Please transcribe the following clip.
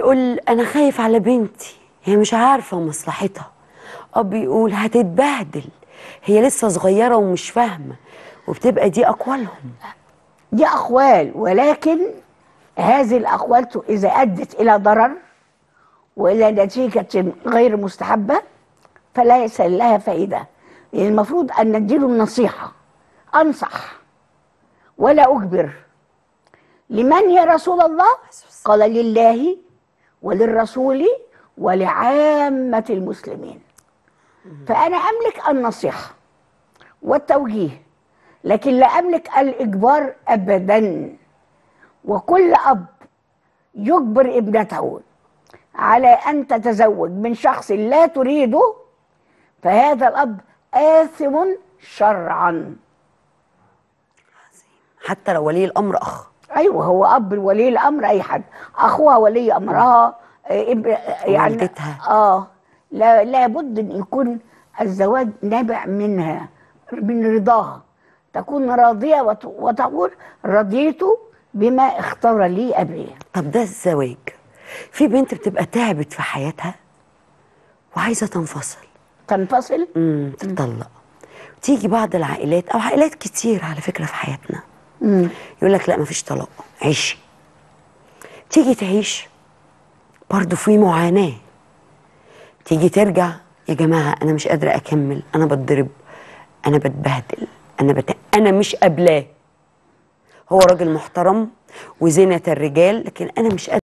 يقول انا خايف على بنتي هي مش عارفه مصلحتها اب يقول هتتبهدل هي لسه صغيره ومش فاهمه وبتبقى دي اقوالهم دي أقوال ولكن هذه الأقوال ت- إذا أدت إلى ضرر وإلى نتيجة غير مستحبة فليس لها فائدة يعني المفروض أن نديله النصيحة أنصح ولا أجبر لمن يا رسول الله قال لله وللرسول ولعامة المسلمين فأنا أملك النصيحة والتوجيه لكن لا أملك الإجبار أبدا وكل أب يجبر ابنته على أن تتزوج من شخص لا تريده فهذا الأب آثم شرعا حتى لو ولي الامر اخ أيوه هو أب ولي الأمر أي حد أخوها ولي أمرها آه، إب- آه، يعني والدتها. آه لا لابد أن يكون الزواج نابع منها من رضاها تكون راضية وت- وتقول رضيت بما اختار لي أبي طب ده الزواج في بنت بتبقى تعبت في حياتها وعايزه تنفصل تنفصل امم تطلق تيجي بعض العائلات او عائلات كتير على فكره في حياتنا مم. يقول لك لا مفيش طلاق عيشي تيجي تعيش برضو في معاناه تيجي ترجع يا جماعه انا مش قادره اكمل انا بتضرب انا بتبهدل انا بت... انا مش قابلاه هو راجل محترم وزينه الرجال لكن انا مش قادره